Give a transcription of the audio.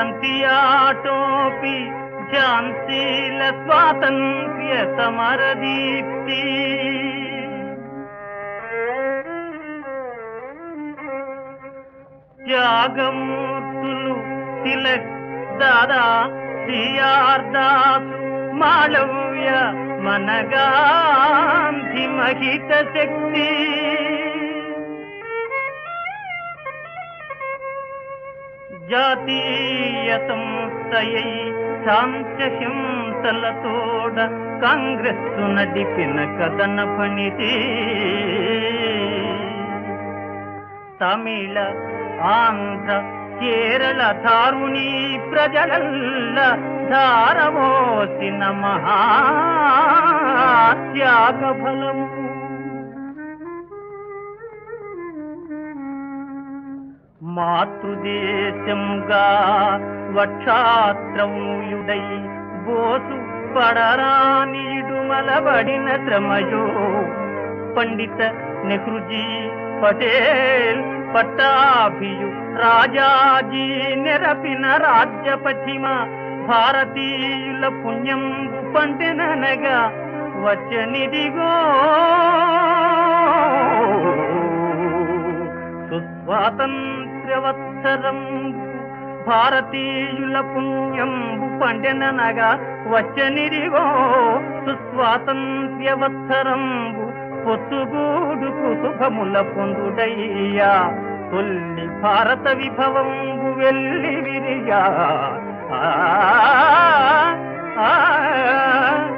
తంతియాటోపి ఝాన్సీల స్వాతంత్ర్య సమరదీప్తి త్యాగమూర్తులు తిలక్ దాదా సిఆర్ దాసు మాళవ్య మనగాంధి మహిత శక్తి జాతీయ సంస్థయై శాంత్య హింసలతోడ కాంగ్రెస్ నడిపిన కథన పనిది తమిళ ఆంధ్ర కేరళ ధారుణి ప్రజలల్ల ధారవోసిన మహాత్యాగ ఫలము మాతృదేశంగా వక్షాత్రముయుడై బోసు పడరానీడు మలబడిన శ్రమయో పండిత నెహ్రుజీ పటేల్ పట్టాభియు రాజాజీ నెరపిన రాజ్య పశ్చిమ భారతీయుల పుణ్యం పంటెననగా వచ్చనిదిగో సుస్వాతంత్ర్యవత్సరం భారతీయుల పుణ్యం పండెననగా వచ్చనిదిగో సుస్వాతంత్ర్యవత్సరంబు పొత్తుగూడుకు శుభముల పొందుడయ్యా తొల్లి భారత విభవంబు వెళ్ళి విరియా ఆ, ఆ, ఆ